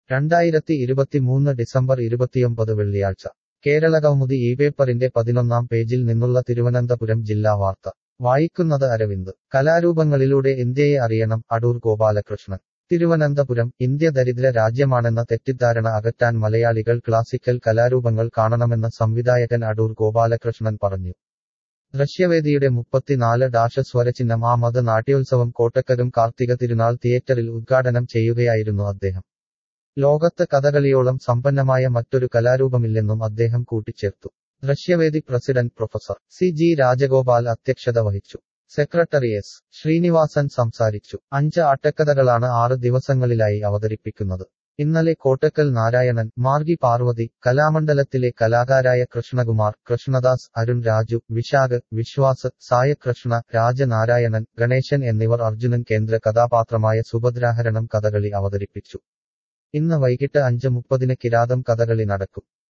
രണ്ടായിരത്തി ഇരുപത്തിമൂന്ന് ഡിസംബർ ഇരുപത്തിയൊമ്പത് വെള്ളിയാഴ്ച കേരള കൗമുദി ഈ പേപ്പറിന്റെ പതിനൊന്നാം പേജിൽ നിന്നുള്ള തിരുവനന്തപുരം ജില്ലാ വാർത്ത വായിക്കുന്നത് അരവിന്ദ് കലാരൂപങ്ങളിലൂടെ ഇന്ത്യയെ അറിയണം അടൂർ ഗോപാലകൃഷ്ണൻ തിരുവനന്തപുരം ഇന്ത്യ ദരിദ്ര രാജ്യമാണെന്ന തെറ്റിദ്ധാരണ അകറ്റാൻ മലയാളികൾ ക്ലാസിക്കൽ കലാരൂപങ്ങൾ കാണണമെന്ന് സംവിധായകൻ അടൂർ ഗോപാലകൃഷ്ണൻ പറഞ്ഞു ദൃശ്യവേദിയുടെ മുപ്പത്തിനാല് ഡാഷ സ്വരചിഹ്നം ആ മത നാട്യോത്സവം കോട്ടക്കകം കാർത്തിക തിരുനാൾ തിയേറ്ററിൽ ഉദ്ഘാടനം ചെയ്യുകയായിരുന്നു അദ്ദേഹം ലോകത്ത് കഥകളിയോളം സമ്പന്നമായ മറ്റൊരു കലാരൂപമില്ലെന്നും അദ്ദേഹം കൂട്ടിച്ചേർത്തു Drishyavedi president professor C G Rajagopal അധ്യക്ഷത വഹിച്ചു സെക്രട്ടറി എസ് ശ്രീനിവാസൻ സംസാരിച്ചു അഞ്ച് ആട്ടക്കഥകളാണ് ആറ് ദിവസങ്ങളിലായി അവതരിപ്പിക്കുന്നത് ഇന്നലെ കോട്ടക്കൽ നാരായണൻ മാർഗി പാർവതി കലാമണ്ഡലത്തിലെ കലാകാരായ കൃഷ്ണകുമാർ കൃഷ്ണദാസ് അരുൺ രാജു വിശാഖ് വിശ്വാസ് സായകൃഷ്ണ രാജനാരായണൻ ഗണേശൻ എന്നിവർ അർജുനൻ കേന്ദ്ര കഥാപാത്രമായ സുഭദ്രാഹരണം കഥകളി അവതരിപ്പിച്ചു ഇന്ന് വൈകിട്ട് അഞ്ച് മുപ്പതിന് കിരാതം കഥകളി നടക്കും